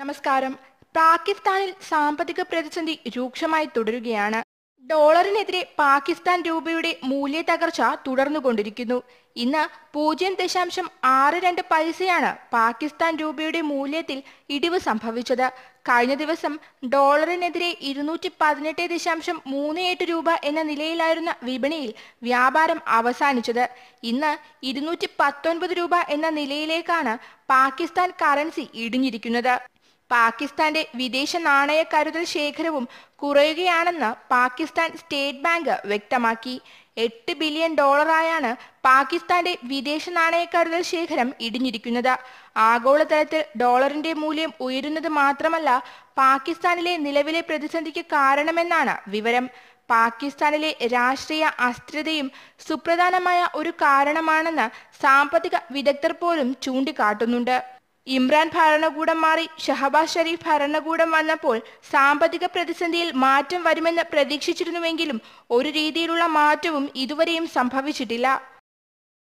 നമസ്കാരം പാകിസ്ഥാനിൽ സാമ്പത്തിക പ്രതിസന്ധി രൂക്ഷമായി തുടരുകയാണ് ഡോളറിനെതിരെ പാകിസ്ഥാൻ രൂപയുടെ മൂല്യ തകർച്ച തുടർന്നുകൊണ്ടിരിക്കുന്നു ഇന്ന് പൂജ്യം ദശാംശം ആറ് രണ്ട് പൈസയാണ് പാകിസ്ഥാൻ രൂപയുടെ മൂല്യത്തിൽ ഇടിവ് സംഭവിച്ചത് കഴിഞ്ഞ ദിവസം ഡോളറിനെതിരെ ഇരുന്നൂറ്റി പതിനെട്ട് ദശാംശം മൂന്ന് എട്ട് രൂപ എന്ന നിലയിലായിരുന്ന വിപണിയിൽ വ്യാപാരം അവസാനിച്ചത് ഇന്ന് ഇരുന്നൂറ്റി പത്തൊൻപത് രൂപ എന്ന നിലയിലേക്കാണ് പാകിസ്ഥാൻ കറൻസി ഇടിഞ്ഞിരിക്കുന്നത് പാകിസ്ഥാന്റെ വിദേശ നാണയ കരുതൽ ശേഖരവും കുറയുകയാണെന്ന് പാകിസ്ഥാൻ സ്റ്റേറ്റ് ബാങ്ക് വ്യക്തമാക്കി എട്ട് ബില്യൺ ഡോളറായാണ് പാകിസ്ഥാന്റെ വിദേശ നാണയ കരുതൽ ശേഖരം ഇടിഞ്ഞിരിക്കുന്നത് ആഗോളതലത്തിൽ ഡോളറിന്റെ മൂല്യം ഉയരുന്നത് മാത്രമല്ല പാകിസ്ഥാനിലെ നിലവിലെ പ്രതിസന്ധിക്ക് കാരണമെന്നാണ് വിവരം പാകിസ്ഥാനിലെ രാഷ്ട്രീയ അസ്ഥിരതയും സുപ്രധാനമായ ഒരു കാരണമാണെന്ന് സാമ്പത്തിക വിദഗ്ധർ പോലും ചൂണ്ടിക്കാട്ടുന്നുണ്ട് ഇമ്രാൻ ഭരണകൂടം മാറി ഷഹബാസ് ഷരീഫ് ഭരണകൂടം വന്നപ്പോൾ സാമ്പത്തിക പ്രതിസന്ധിയിൽ മാറ്റം വരുമെന്ന് പ്രതീക്ഷിച്ചിരുന്നുവെങ്കിലും ഒരു രീതിയിലുള്ള മാറ്റവും ഇതുവരെയും സംഭവിച്ചിട്ടില്ല